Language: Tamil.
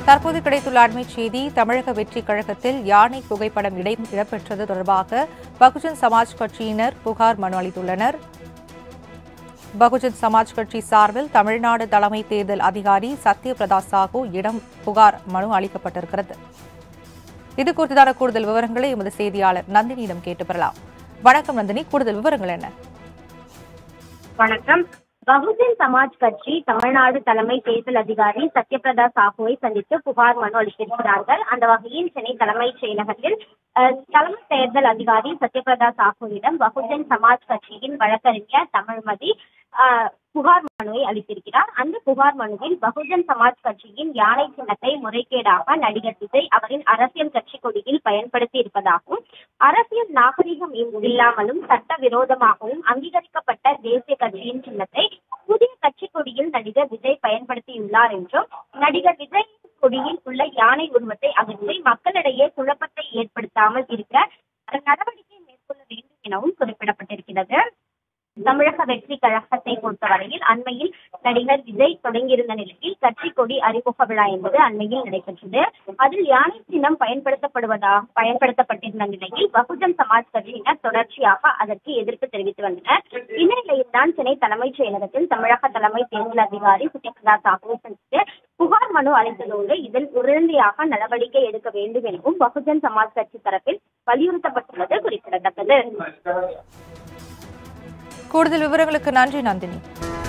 தற்போது கிடைத்துள்ள அண்மைச் செய்தி தமிழக வெற்றி கழகத்தில் யானை புகைப்படம் இடை இடம்பெற்றது தொடர்பாக பகுஜன் சமாஜ் கட்சியினர் புகார் மனு அளித்துள்ளனர் பகுஜன் சமாஜ் கட்சி சார்பில் தமிழ்நாடு தலைமை தேர்தல் அதிகாரி சத்யபிரதா சாஹூ இடம் புகார் மனு அளிக்கப்பட்டிருக்கிறது இது குறித்தான கூடுதல் விவரங்களை எமது செய்தியாளர் நந்தினியிடம் கேட்டு பெறலாம் வணக்கம் நந்தினி கூடுதல் விவரங்கள் என்ன வணக்கம் பகுஜன் சமாஜ் கட்சி தமிழ்நாடு தலைமை தேர்தல் அதிகாரி சத்யபிரதா சாஹுவை சந்தித்து புகார் மனு அளித்திருக்கிறார்கள் அந்த வகையில் சென்னை தலைமைச் செயலகத்தில் அஹ், தலைமை தேர்தல் அதிகாரி சத்யபிரதா சாஹுவிடம் பகுஜன் சமாஜ் கட்சியின் வழக்கறிஞர் தமிழ்மதி அஹ், புகார் மனுவை அளித்திருக்கிறார் அந்த புகார் மனுவில் பகுஜன் சமாஜ் கட்சியின் யானை சின்னத்தை முறைகேடாக நடிகர் விஜய் அவரின் அரசியல் கட்சி கொடியில் பயன்படுத்தி இருப்பதாகவும் அரசியல் நாகரிகம் இல்லாமலும் சட்ட விரோதமாகவும் அங்கீகரிக்கப்பட்ட தேசிய கட்சியின் சின்னத்தை புதிய கட்சி கொடியில் நடிகர் விஜய் பயன்படுத்தியுள்ளார் என்றும் நடிகர் விஜய் கொடியில் உள்ள யானை உருவத்தை அகற்றி மக்களிடையே குழப்பத்தை ஏற்படுத்தாமல் இருக்க நடவடிக்கை மேற்கொள்ள வேண்டும் எனவும் குறிப்பிடப்பட்டிருக்கிறது தமிழக வெற்றி கழகத்தை பொறுத்தவரையில் அண்மையில் நடிகர் விஜய் தொடங்கியிருந்த நிலையில் கட்சி கொடி அறிமுக விழா என்பது அண்மையில் நடைபெற்றது அதில் யானை சின்னம் பயன்படுத்தப்படுவதா பயன்படுத்தப்பட்டிருந்த நிலையில் பகுஜன் சமாஜ் கட்சியினர் தொடர்ச்சியாக அதற்கு எதிர்ப்பு தெரிவித்து வந்தனர் இந்த நிலையில்தான் சென்னை தலைமைச் செயலகத்தில் தமிழக தலைமை தேர்தல் அதிகாரி சத்யபிரதா சாஹூ சந்தித்து புகார் மனு அளித்ததோடு இதில் உடனடியாக நடவடிக்கை எடுக்க வேண்டும் எனவும் பகுஜன் சமாஜ் கட்சி தரப்பில் வலியுறுத்தப்பட்டுள்ளது குறிப்பிடத்தக்கது கூடுதல் விவரங்களுக்கு நன்றி நந்தினி